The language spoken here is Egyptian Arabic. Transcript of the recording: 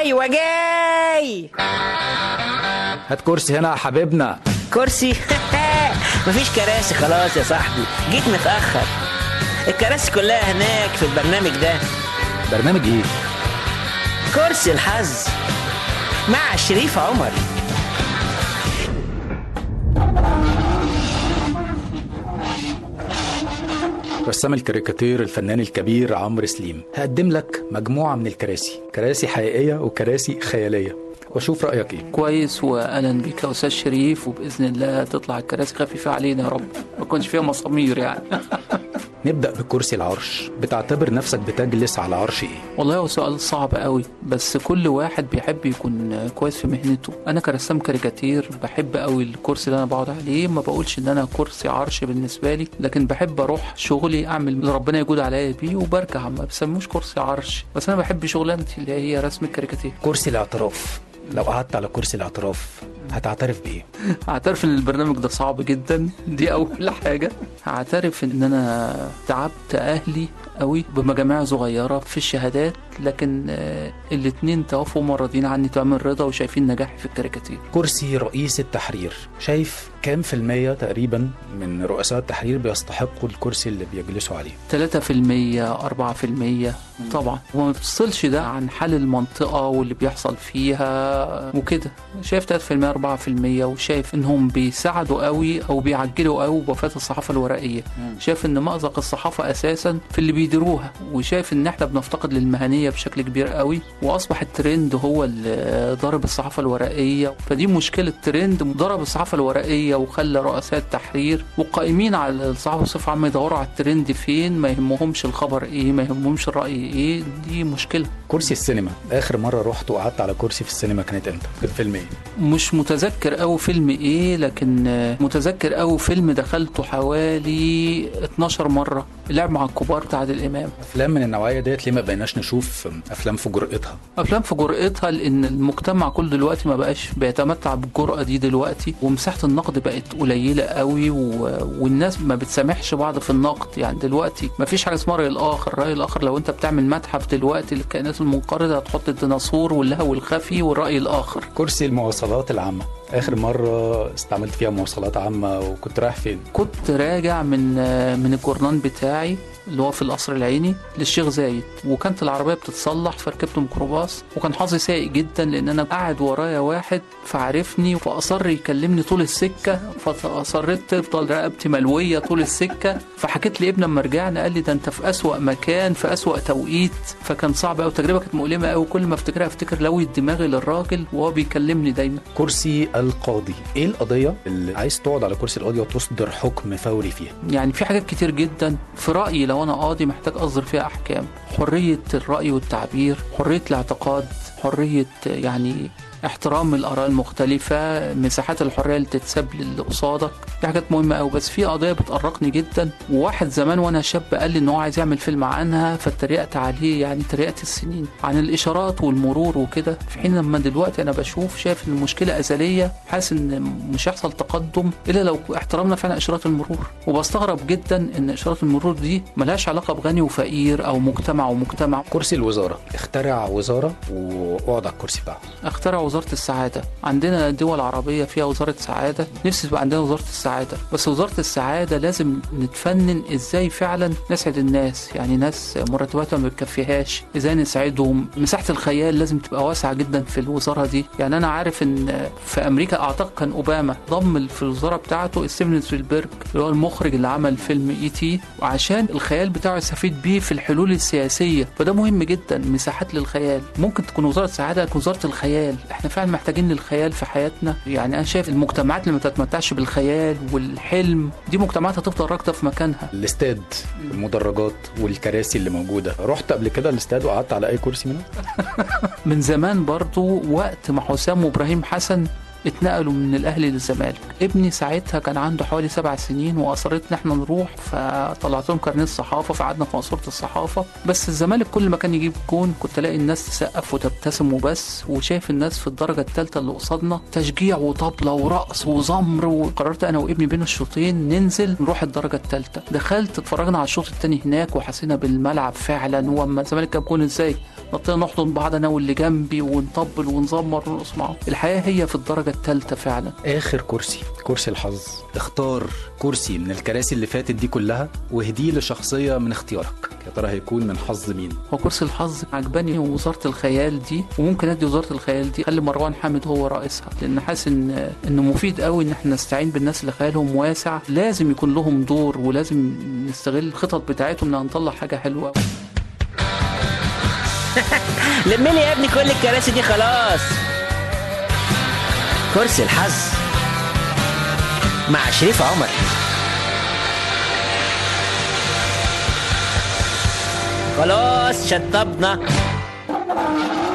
ايوه جاي هات كرسي هنا يا حبيبنا كرسي مفيش كراسي خلاص يا صاحبي جيت متاخر الكراسي كلها هناك في البرنامج ده برنامج ايه كرسي الحظ مع شريف عمر رسام الكاريكاتير الفنان الكبير عمرو سليم هقدم لك مجموعة من الكراسي كراسي حقيقية وكراسي خيالية واشوف رأيك ايه كويس واهلا بك يا استاذ شريف وباذن الله تطلع الكراسي خفيفه علينا يا رب ما يكونش فيها مسامير يعني نبدأ بكرسي العرش بتعتبر نفسك بتجلس على عرش ايه والله هو سؤال صعب قوي بس كل واحد بيحب يكون كويس في مهنته انا كرسام كاريكاتير بحب قوي الكرسي اللي انا بقعد عليه ما بقولش ان انا كرسي عرش بالنسبه لي لكن بحب اروح شغلي اعمل اللي ربنا يجود عليا بيه وبرجع ما بسموش كرسي عرش بس انا بحب شغلانتي اللي هي رسم الكاريكاتير كرسي الاعتراف لو قعدت على كرسي الاعتراف هتعترف بايه هعترف ان البرنامج ده صعب جدا دي اول حاجه هعترف ان انا تعبت اهلي قوي بمجاميع صغيره في الشهادات لكن آه، الاتنين توفوا مرضين عني تمام الرضا وشايفين نجاحي في الكاريكاتير كرسي رئيس التحرير شايف كام في المية تقريبا من رؤساء التحرير بيستحقوا الكرسي اللي بيجلسوا عليه 3% 4% طبعا وما بتفصلش ده عن حال المنطقة واللي بيحصل فيها وكده شايف 3% 4% وشايف انهم بيساعدوا قوي او بيعجلوا قوي بوفاة الصحافة الورقية شايف ان مأزق الصحافة اساسا في اللي بيديروها وشايف ان احنا بنفتقد للمهنية بشكل كبير قوي واصبح الترند هو اللي ضرب الصحافة الورقية فدي مشكلة ترند ضرب الصحافة الورقية وخلى رؤساء التحرير والقائمين على الصحافة بصفة عامة يدوروا على الترند فين ما يهمهمش الخبر ايه ما يهمهمش الرأي ايه دي مشكلة كرسي السينما اخر مرة رحت وقعدت على كرسي في السينما كانت امتى كانت فيلم ايه مش متذكر أوي فيلم ايه لكن آه، متذكر أوي فيلم دخلته حوالي 12 مرة اللعب مع الكبار بتاع عادل إمام افلام من النوعية ديت ليه ما بقيناش نشوف افلام في جرأتها افلام في جرأتها لان المجتمع كله دلوقتي ما بقاش بيتمتع بالجرأة دي دلوقتي ومساحة النقد بقت قليلة قوي و... والناس ما بتسامحش بعض في النقد يعني دلوقتي ما فيش حاجة اسمها رأي الآخر الرأي الآخر لو انت بتعمل متحف دلوقتي للكائنات المنقرضة هتحط الديناصور واللهو الخفي والرأي الآخر كرسي المواصلات العامة اخر مرة استعملت فيها مواصلات عامة وكنت رايح فين كنت راجع من من الجورنان بتاعي اللي هو في القصر العيني للشيخ زايد وكانت العربيه بتتصلح فركبت ميكروباص وكان حظي سيء جدا لان انا قاعد ورايا واحد فعرفني فاصر يكلمني طول السكه فاصريت تفضل رقبتي ملويه طول السكه فحكيت لابني لما رجعنا قال لي ده انت في اسوأ مكان في اسوأ توقيت فكان صعب قوي التجربه كانت مؤلمه قوي كل ما افتكرها افتكر لوي دماغي للراجل وهو بيكلمني دايما كرسي القاضي ايه القضية اللي عايز تقعد على كرسي القاضي وتصدر حكم فوري فيها يعني في حاجات كتير جدا في رأيي لو أنا قاضي محتاج أصدر فيها أحكام حرية الرأي والتعبير حرية الاعتقاد حرية يعني احترام الآراء المختلفة مساحات الحرية اللي تتساب للي قصادك دي حاجات مهمة أوي بس في قضية بتقرقني جدا وواحد زمان وأنا شاب قال لي إن هو عايز يعمل فيلم عنها فاتريقت عليه يعني تريقت السنين عن الإشارات والمرور وكده في حين لما دلوقتي أنا بشوف شايف إن المشكلة أزلية حاسس إن مش هيحصل تقدم إلا لو احترمنا فعلا إشارات المرور وبستغرب جدا إن إشارات المرور دي ملهاش علاقة بغني وفقير أو مجتمع ومجتمع كرسي الوزارة اخترع وزارة واقعد على الكرسي بتاعها اخترع وزارة السعادة عندنا دول عربية فيها وزارة سعادة نفسي تبقى عندنا وزارة السعادة بس وزارة السعادة لازم نتفنن ازاي فعلا نسعد الناس يعني ناس مرتباتها ما بتكفيهاش ازاي نسعدهم مساحة الخيال لازم تبقى واسعة جدا في الوزارة دي يعني انا عارف ان في امريكا اعتقد كان اوباما ضم في الوزارة بتاعته ستيفن سبيلبرج اللي هو المخرج اللي عمل فيلم اي تي وعشان الخيال بتاعه يستفيد بيه في الحلول السياسية فده مهم جدا مساحات للخيال ممكن تكون وزارة السعادة تكون وزارة الخيال احنا فعلا محتاجين للخيال في حياتنا يعني انا شايف المجتمعات اللي ما تتمتعش بالخيال والحلم دي مجتمعات هتفضل راكده في مكانها الاستاد المدرجات والكراسي اللي موجودة رحت قبل كده الاستاد وقعدت على اي كرسي منهم من زمان برضو وقت ما حسام وابراهيم حسن اتنقلوا من الاهلي للزمالك ابني ساعتها كان عنده حوالي سبع سنين واصريت ان احنا نروح فطلعت لهم كارنيه الصحافه فقعدنا في مقصوره الصحافه بس الزمالك كل ما كان يجيب جون كنت الاقي الناس تسقف وتبتسم وبس وشايف الناس في الدرجه الثالثه اللي قصادنا تشجيع وطبله ورقص وزمر وقررت انا وابني بين الشوطين ننزل نروح الدرجه الثالثه دخلت اتفرجنا على الشوط الثاني هناك وحسينا بالملعب فعلا واما الزمالك جاب جون ازاي نطينا نحضن بعض انا واللي جنبي ونطبل ونزمر ونرقص معاهم الحياه هي في الدرجه الثالثه فعلا اخر كرسي كرسي الحظ اختار كرسي من الكراسي اللي فاتت دي كلها واهديه لشخصيه من اختيارك يا ترى هيكون من حظ مين هو كرسي الحظ عجباني وزاره الخيال دي وممكن ادي وزاره الخيال دي خلي مروان حامد هو رئيسها لان حاسس ان انه مفيد قوي ان احنا نستعين بالناس اللي خيالهم واسع لازم يكون لهم دور ولازم نستغل الخطط بتاعتهم ان نطلع حاجه حلوه لم لي يا ابني كل الكراسي دي خلاص كرسي الحظ مع شريف عمر خلاص شطبنا